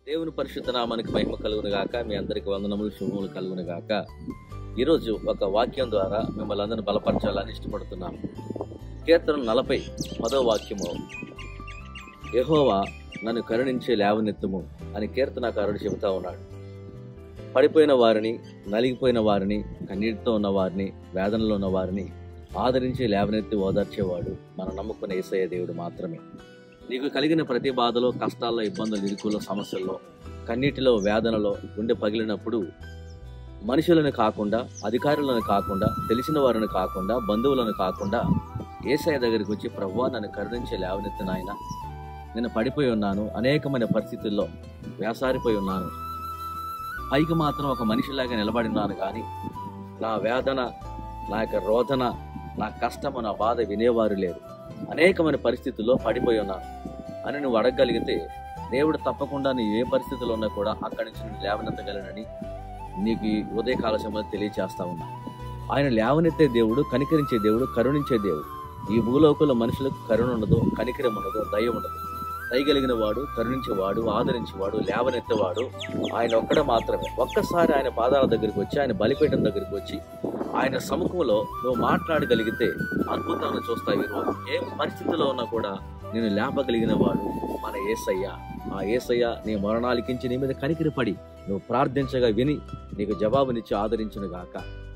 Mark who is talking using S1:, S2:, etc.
S1: దేవుని పరిశుద్ధ నామానికి మహిమ కలుగును గాక మీ అందరికి వందనములు శుభములు కలుగును గాక ఈరోజు ఒక వాక్యం ద్వారా మిమ్మల్ని అందరిని బలపరచాలని ఇష్టపడుతున్నాను కీర్తన నలభై పదో వాక్యము యెహోవా నన్ను కరుణించే లేవనెత్తుము అని కీర్తనాకారుడు చెబుతా ఉన్నాడు పడిపోయిన వారిని నలిగిపోయిన వారిని కన్నీటితో ఉన్న వారిని వేదనలో ఉన్న వారిని ఆదరించి లేవనెత్తి ఓదార్చేవాడు మనం నమ్ముకున్న ఏసయ్య దేవుడు మాత్రమే నీకు కలిగిన ప్రతి బాధలో కష్టాల్లో ఇబ్బందులు ఇరుకులో సమస్యల్లో కన్నీటిలో వేదనలో గుండె పగిలినప్పుడు మనుషులను కాకుండా అధికారులను కాకుండా తెలిసిన వారిని కాకుండా బంధువులను కాకుండా ఏసయ్య దగ్గరికి వచ్చి ప్రవ్వా నన్ను కరుణించే లేవనెత్తి నాయన నేను పడిపోయి ఉన్నాను అనేకమైన పరిస్థితుల్లో వేసారిపోయి ఉన్నాను పైకి మాత్రం ఒక మనిషిలాగా నిలబడి ఉన్నాను కానీ నా వేదన నా యొక్క రోదన నా కష్టము నా బాధ వినేవారు లేరు అనేకమైన పరిస్థితుల్లో పడిపోయి ఉన్నాను అని నువ్వు అడగగలిగితే దేవుడు తప్పకుండా నీ ఏ పరిస్థితుల్లో ఉన్నా కూడా అక్కడి నుంచి నేను లేవనెత్తగలనని నీకు ఈ ఉదయకాల సమయంలో తెలియచేస్తా ఉన్నా ఆయన లేవనెత్తే దేవుడు కనికరించే దేవుడు కరుణించే దేవుడు ఈ భూలోకంలో మనుషులకు కరుణ ఉండదు కనికరం ఉండదు దయ ఉండదు దయగలిగిన వాడు కరుణించేవాడు ఆదరించేవాడు లేవనెత్తేవాడు ఆయన ఒక్కడ మాత్రమే ఒక్కసారి ఆయన పాదాల దగ్గరికి వచ్చి ఆయన బలిపీఠం దగ్గరికి వచ్చి ఆయన సముఖంలో నువ్వు మాట్లాడగలిగితే అద్భుతాలను చూస్తావు ఈరోజు ఏ పరిస్థితిలో ఉన్నా కూడా నేను లేపగలిగిన వాడు మన ఏసయ్య ఆ ఏసయ్య నీ మరణాలికించి నీ మీద కనికిరి పడి నువ్వు ప్రార్థించగా విని నీకు జవాబునిచ్చి ఆదరించును గాక